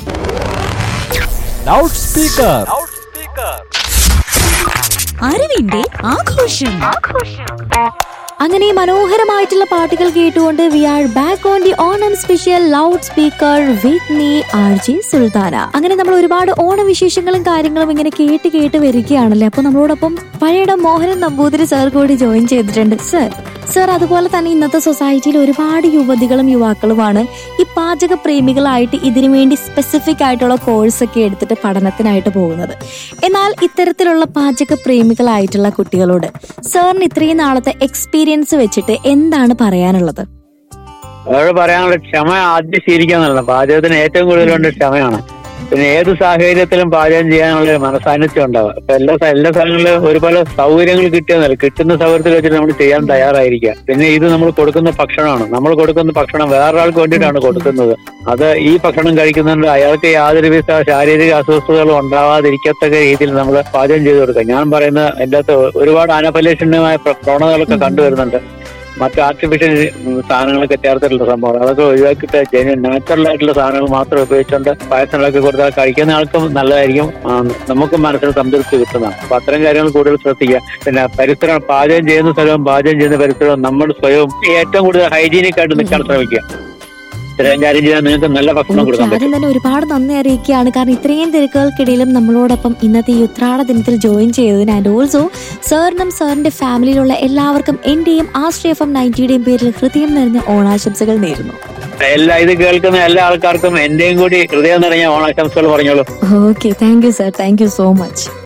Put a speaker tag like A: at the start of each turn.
A: loud speaker
B: അറിവിന്റെ ആഘോഷം അങ്ങനെ മനോഹരമായിട്ടുള്ള പാട്ടുകൾ കേട്ടുകൊണ്ട് we are back on the Onam special loudspeaker with me R J Sultana അങ്ങനെ നമ്മൾ ഒരുപാട് ഓണ വിശേഷങ്ങളും കാര്യങ്ങളും ഇങ്ങനെ കേട്ട് കേട്ട് വരികയാണല്ലേ അപ്പൊ നമ്മളോടൊപ്പം പഴയടം മോഹനൻ നമ്പൂതിരി സാർ കൂടി ജോയിൻ ചെയ്തിട്ടുണ്ട് സർ സർ അതുപോലെ തന്നെ ഇന്നത്തെ സൊസൈറ്റിയിൽ ഒരുപാട് യുവതികളും യുവാക്കളുമാണ് ഈ പാചക പ്രേമികളായിട്ട് ഇതിനു വേണ്ടി സ്പെസിഫിക് ആയിട്ടുള്ള കോഴ്സ് ഒക്കെ എടുത്തിട്ട് പഠനത്തിനായിട്ട് പോകുന്നത് എന്നാൽ ഇത്തരത്തിലുള്ള പാചക പ്രേമികളായിട്ടുള്ള കുട്ടികളോട് സാറിന് ഇത്രയും നാളത്തെ എക്സ്പീരിയൻസ് വെച്ചിട്ട് എന്താണ് പറയാനുള്ളത്
C: അവരോട് പറയാനുള്ള ക്ഷമ ആദ്യം ശീലിക്കാന്നുള്ളത് പാചകത്തിന് ഏറ്റവും കൂടുതൽ വേണ്ട ക്ഷമയാണ് പിന്നെ ഏത് സാഹചര്യത്തിലും പാചകം ചെയ്യാനുള്ള ഒരു മനസാന്നിധ്യം ഉണ്ടാവുക ഇപ്പൊ എല്ലാ സ്ഥ- എല്ലാ സ്ഥലങ്ങളിലും ഒരുപാട് സൗകര്യങ്ങൾ കിട്ടിയെന്നല്ല കിട്ടുന്ന സൗകര്യത്തിൽ വെച്ചിട്ട് നമ്മൾ ചെയ്യാൻ തയ്യാറായിരിക്കുക പിന്നെ ഇത് നമ്മൾ കൊടുക്കുന്ന ഭക്ഷണമാണ് നമ്മൾ കൊടുക്കുന്ന ഭക്ഷണം വേറൊരാൾക്ക് വേണ്ടിയിട്ടാണ് കൊടുക്കുന്നത് അത് ഈ ഭക്ഷണം കഴിക്കുന്നതുകൊണ്ട് അയാൾക്ക് യാതൊരു വിധ ശാരീരിക അസ്വസ്ഥതകളും ഉണ്ടാവാതിരിക്കത്തക്ക രീതിയിൽ നമ്മൾ പാചകം ചെയ്ത് കൊടുക്കുക ഞാൻ പറയുന്ന എൻ്റെ അകത്ത് ഒരുപാട് അനഫലേഷണമായ പ്രവണതകളൊക്കെ കണ്ടുവരുന്നുണ്ട് മറ്റ് ആർട്ടിഫിഷ്യൽ സാധനങ്ങളൊക്കെ ചേർത്തിട്ടുള്ള സംഭവം അതൊക്കെ ഒഴിവാക്കിയിട്ട് ജന നാച്ചുറൽ ആയിട്ടുള്ള സാധനങ്ങൾ മാത്രം ഉപയോഗിച്ചുകൊണ്ട് പായസം ഉണ്ടാക്കി കൊടുത്താൽ കഴിക്കുന്ന ആൾക്കും നല്ലതായിരിക്കും ആ, നമുക്കും മനസ്സിന് സംതൃപ്തി കിട്ടുന്നതാണ് അപ്പൊ അത്തരം കാര്യങ്ങൾ കൂടുതൽ ശ്രദ്ധിക്കുക പിന്നെ പരിസരം പാചകം ചെയ്യുന്ന സ്ഥലവും പാചകം ചെയ്യുന്ന പരിസരവും നമ്മൾ സ്വയവും ഏറ്റവും കൂടുതൽ ഹൈജീനിക് ആയിട്ട് നിൽക്കാൻ ശ്രമിക്കുക ഇത്തരം കാര്യം ചെയ്താൽ നിങ്ങൾക്ക് നല്ല ഭക്ഷണം കൊടുക്കാൻ പറ്റും
B: ആദ്യം തന്നെ ഒരുപാട് നന്ദി അറിയിക്കുകയാണ് കാരണം ഇത്രയും തിരക്കുകൾക്കിടയിലും നമ്മളോടൊപ്പം ഇന്നത്തെ ഈ ഉത്രാട ദിനത്തിൽ ജോയിൻ ചെയ്തതിന് ആൻഡ് ഓൾസോ സാറിനും സാറിന്റെ ഫാമിലിയിലുള്ള എല്ലാവർക്കും എന്റെയും ആശ്രയ എഫ് എം നയൻറ്റിയുടെയും പേരിൽ ഹൃദയം നിറഞ്ഞ ഓണാശംസകൾ നേരുന്നു
C: എല്ലാ ഇത് കേൾക്കുന്ന എല്ലാ ആൾക്കാർക്കും എന്റെയും കൂടി ഹൃദയം നിറഞ്ഞ ഓണാശംസകൾ പറഞ്ഞോളൂ
B: okay thank you sir thank you so much